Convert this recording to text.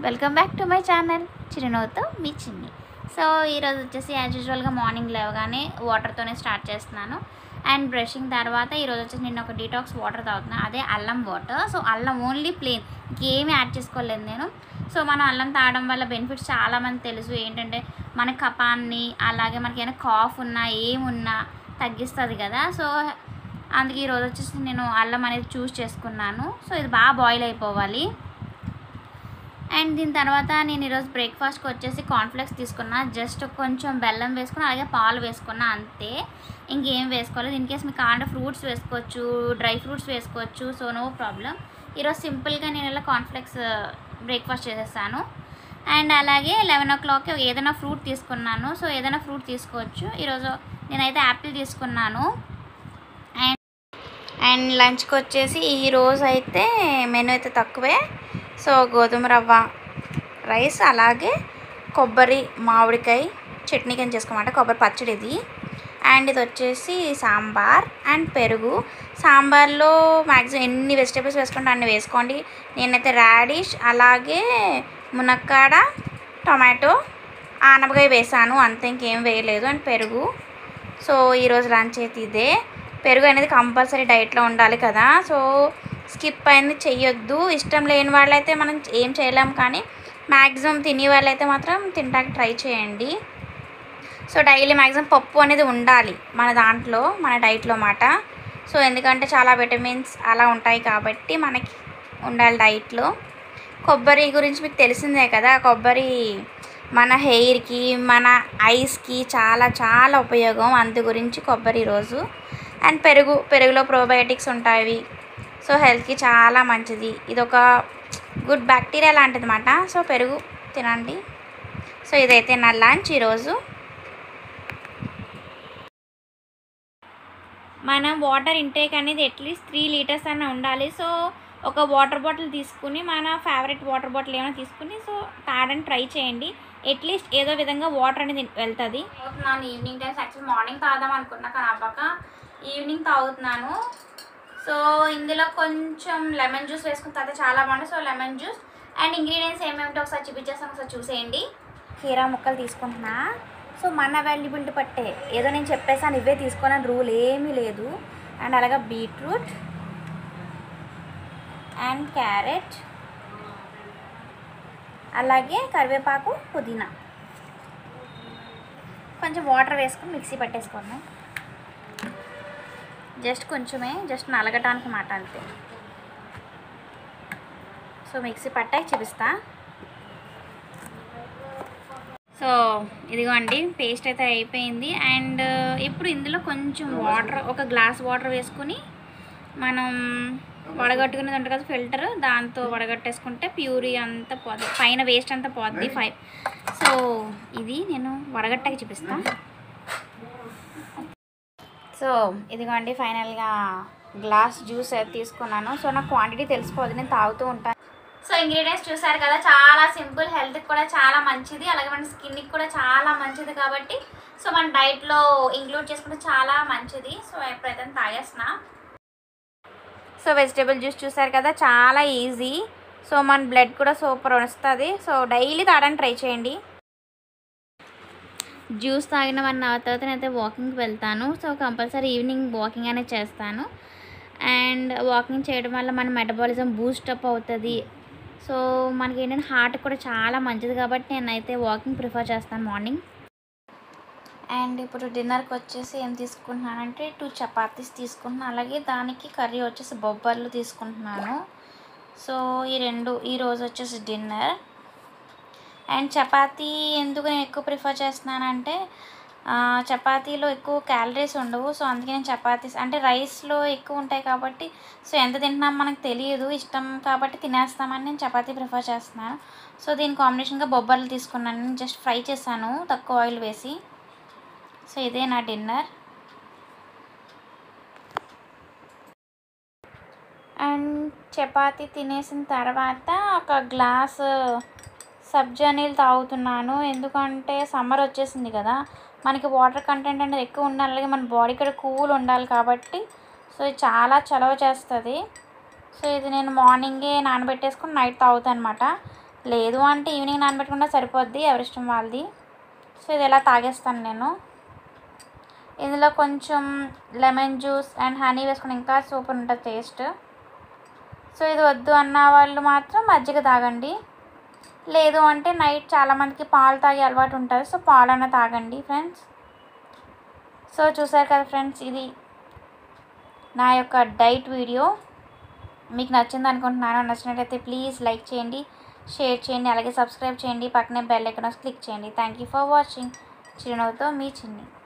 welcome back to my channel చిరునవ్వుతో మీ చిన్ని సో ఈరోజు వచ్చేసి యాజ్ యూజువల్గా మార్నింగ్ లేవగానే వాటర్తోనే స్టార్ట్ చేస్తున్నాను అండ్ బ్రషింగ్ తర్వాత ఈరోజు వచ్చేసి నేను ఒక డీటాక్స్ వాటర్ తాగుతున్నాను అదే అల్లం వాటర్ సో అల్లం ఓన్లీ ప్లేన్ ఇంకేమీ యాడ్ చేసుకోలేదు నేను సో మనం అల్లం తాగడం వల్ల బెనిఫిట్స్ చాలామంది తెలుసు ఏంటంటే మన కపాన్ని అలాగే మనకి ఏమైనా కాఫ్ ఉన్నా ఏమున్నా తగ్గిస్తుంది కదా సో అందుకే ఈరోజు వచ్చేసి నేను అల్లం అనేది చూస్ చేసుకున్నాను సో ఇది బాగా బాయిల్ అయిపోవాలి అండ్ దీని తర్వాత నేను ఈరోజు బ్రేక్ఫాస్ట్కి వచ్చేసి కార్న్ఫ్లెక్స్ తీసుకున్నా జస్ట్ కొంచెం బెల్లం వేసుకున్నా అలాగే పాలు వేసుకున్నా అంతే ఇంకేం వేసుకోలేదు ఇన్ కేస్ మీకు కావాలంటే ఫ్రూట్స్ వేసుకోవచ్చు డ్రై ఫ్రూట్స్ వేసుకోవచ్చు సో నో ప్రాబ్లం ఈరోజు సింపుల్గా నేను ఇలా కార్న్ఫ్లెక్స్ బ్రేక్ఫాస్ట్ చేసేసాను అండ్ అలాగే లెవెన్ ఓ క్లాక్కి ఏదైనా ఫ్రూట్ తీసుకున్నాను సో ఏదైనా ఫ్రూట్ తీసుకోవచ్చు ఈరోజు నేనైతే యాపిల్ తీసుకున్నాను అండ్ అండ్ లంచ్కి వచ్చేసి ఈ రోజు అయితే మెనూ అయితే తక్కువే సో గోధుమ రవ్వ రైస్ అలాగే కొబ్బరి మామిడికాయ చట్నీ కింద చేసుకోమంట కొబ్బరి పచ్చడి ఇది అండ్ ఇది వచ్చేసి సాంబార్ అండ్ పెరుగు సాంబార్లో మ్యాక్సిమం ఎన్ని వెజిటేబుల్స్ వేసుకుంటే అన్ని వేసుకోండి నేనైతే రాడిష్ అలాగే మునక్కాడ టొమాటో ఆనపకాయ వేసాను అంతే ఇంకేం వేయలేదు అండ్ పెరుగు సో ఈరోజు లంచ్ అయితే ఇదే పెరుగు అనేది కంపల్సరీ డైట్లో ఉండాలి కదా సో స్కిప్ అనేది చెయ్యొద్దు ఇష్టం లేని వాళ్ళైతే మనం ఏం చేయలేం కానీ మ్యాక్సిమం తినే వాళ్ళైతే మాత్రం తినడానికి ట్రై చేయండి సో డైలీ మ్యాక్సిమం పప్పు అనేది ఉండాలి మన దాంట్లో మన డైట్లో మాట సో ఎందుకంటే చాలా విటమిన్స్ అలా ఉంటాయి కాబట్టి మనకి ఉండాలి డైట్లో కొబ్బరి గురించి మీకు తెలిసిందే కదా కొబ్బరి మన హెయిర్కి మన ఐస్కి చాలా చాలా ఉపయోగం అందు గురించి కొబ్బరి రోజు అండ్ పెరుగు పెరుగులో ప్రోబయోటిక్స్ ఉంటాయి సో హెల్త్కి చాలా మంచిది ఇది ఒక గుడ్ బ్యాక్టీరియా లాంటిది అన్నమాట సో పెరుగు తినండి సో ఇదైతే నా లంచ్ ఈరోజు మనం వాటర్ ఇంటేక్ అనేది అట్లీస్ట్ త్రీ లీటర్స్ అన్న ఉండాలి సో ఒక వాటర్ బాటిల్ తీసుకుని మన ఫేవరెట్ వాటర్ బాటిల్ ఏమైనా తీసుకుని సో తాగడానికి ట్రై చేయండి అట్లీస్ట్ ఏదో విధంగా వాటర్ అనేది వెళ్తుంది తాగుతున్నాను ఈవినింగ్ టైమ్స్ యాక్చువల్ మార్నింగ్ తాగుదాం అనుకున్నా కానీ అవ్వక ఈవినింగ్ తాగుతున్నాను సో ఇందులో కొంచెం లెమన్ జ్యూస్ వేసుకున్న తర్వాత చాలా బాగుంటుంది so lemon juice and ingredients ఏమేమిటో ఒకసారి చూపించేస్తాను ఒకసారి చూసేయండి కీరా ముక్కలు తీసుకుంటున్నా సో మన అవైలబిలిటీ పట్టే ఏదో నేను చెప్పేసాను ఇవే తీసుకోనని రూల్ ఏమీ లేదు అండ్ అలాగే బీట్రూట్ అండ్ క్యారెట్ అలాగే కరివేపాకు పుదీనా కొంచెం వాటర్ వేసుకొని మిక్సీ పట్టేసుకున్నాం జస్ట్ కొంచెమే జస్ట్ నలగటానికి మాట అంతే సో మిక్సీ పట్టాక చూపిస్తా సో ఇదిగోండి పేస్ట్ అయితే అయిపోయింది అండ్ ఇప్పుడు ఇందులో కొంచెం వాటర్ ఒక గ్లాస్ వాటర్ వేసుకుని మనం వడగట్టుకునేది ఉంటుంది కదా ఫిల్టర్ దాంతో వడగట్టేసుకుంటే ప్యూరీ అంతా పోద్ది పైన వేస్ట్ అంతా పోద్ది ఫైవ్ సో ఇది నేను వడగట్టాక చూపిస్తాను సో ఇదిగోండి ఫైనల్గా గ్లాస్ జ్యూస్ అయితే తీసుకున్నాను సో నాకు క్వాంటిటీ తెలిసిపోద్ది నేను తాగుతూ ఉంటాను సో ఇంగ్రీడియంట్స్ చూసారు కదా చాలా సింపుల్ హెల్త్కి కూడా చాలా మంచిది అలాగే మన స్కిన్కి కూడా చాలా మంచిది కాబట్టి సో మన డైట్లో ఇంక్లూడ్ చేసుకుంటే చాలా మంచిది సో ఎప్పుడైతే తాగేస్తున్నా సో వెజిటేబుల్ జ్యూస్ చూసారు కదా చాలా ఈజీ సో మన బ్లడ్ కూడా సూపర్ వస్తుంది సో డైలీ తాగడానికి ట్రై చేయండి జ్యూస్ తాగిన వన్ అవర్ తర్వాత నేనైతే వాకింగ్కి వెళ్తాను సో కంపల్సరీ ఈవినింగ్ వాకింగ్ అనేది చేస్తాను అండ్ వాకింగ్ చేయడం వల్ల మన మెటబాలిజం బూస్టప్ అవుతుంది సో మనకి ఏంటంటే హార్ట్ కూడా చాలా మంచిది కాబట్టి నేనైతే వాకింగ్ ప్రిఫర్ చేస్తాను మార్నింగ్ అండ్ ఇప్పుడు డిన్నర్కి వచ్చేసి ఏం తీసుకుంటున్నానంటే టూ చపాతీస్ తీసుకుంటున్నాను అలాగే దానికి కర్రీ వచ్చేసి బొబ్బర్లు తీసుకుంటున్నాను సో ఈ రెండు ఈ రోజు వచ్చేసి డిన్నర్ అండ్ చపాతీ ఎందుకు నేను ఎక్కువ ప్రిఫర్ చేస్తున్నానంటే చపాతీలో ఎక్కువ క్యాలరీస్ ఉండవు సో అందుకే నేను చపాతీస్ అంటే రైస్లో ఎక్కువ ఉంటాయి కాబట్టి సో ఎంత తింటున్నాం మనకు తెలియదు ఇష్టం కాబట్టి తినేస్తామని నేను చపాతీ ప్రిఫర్ చేస్తున్నాను సో దీని కాంబినేషన్గా బొబ్బర్లు తీసుకున్నాను నేను జస్ట్ ఫ్రై చేశాను తక్కువ ఆయిల్ వేసి సో ఇదే నా డిన్నర్ అండ్ చపాతీ తినేసిన తర్వాత ఒక గ్లాస్ సబ్జా నీళ్ళు తాగుతున్నాను ఎందుకంటే సమ్మర్ వచ్చేసింది కదా మనకి వాటర్ కంటెంట్ అనేది ఎక్కువ ఉండాలి అలాగే మన బాడీ కూడా కూల్ ఉండాలి కాబట్టి సో ఇది చాలా చలవ చేస్తుంది సో ఇది నేను మార్నింగే నానబెట్టేసుకుని నైట్ తాగుతాను అనమాట లేదు అంటే ఈవినింగ్ నానబెట్టుకున్నా సరిపోద్ది ఎవరిష్టం వాళ్ళది సో ఇది ఎలా తాగేస్తాను నేను ఇందులో కొంచెం లెమన్ జ్యూస్ అండ్ హనీ వేసుకుని ఇంకా సూపర్ ఉంటుంది టేస్ట్ సో ఇది వద్దు అన్న వాళ్ళు మాత్రం మజ్జిగ తాగండి లేదు అంటే నైట్ చాలామందికి పాలు తాగే అలవాటు ఉంటుంది సో పాలన్న తాగండి ఫ్రెండ్స్ సో చూసారు కదా ఫ్రెండ్స్ ఇది నా యొక్క డైట్ వీడియో మీకు నచ్చింది అనుకుంటున్నాను నచ్చినట్లయితే ప్లీజ్ లైక్ చేయండి షేర్ చేయండి అలాగే సబ్స్క్రైబ్ చేయండి పక్కనే బెల్ ఐకాన్ క్లిక్ చేయండి థ్యాంక్ యూ ఫర్ వాచింగ్ చిరునవ్వుతో మీ చిన్ని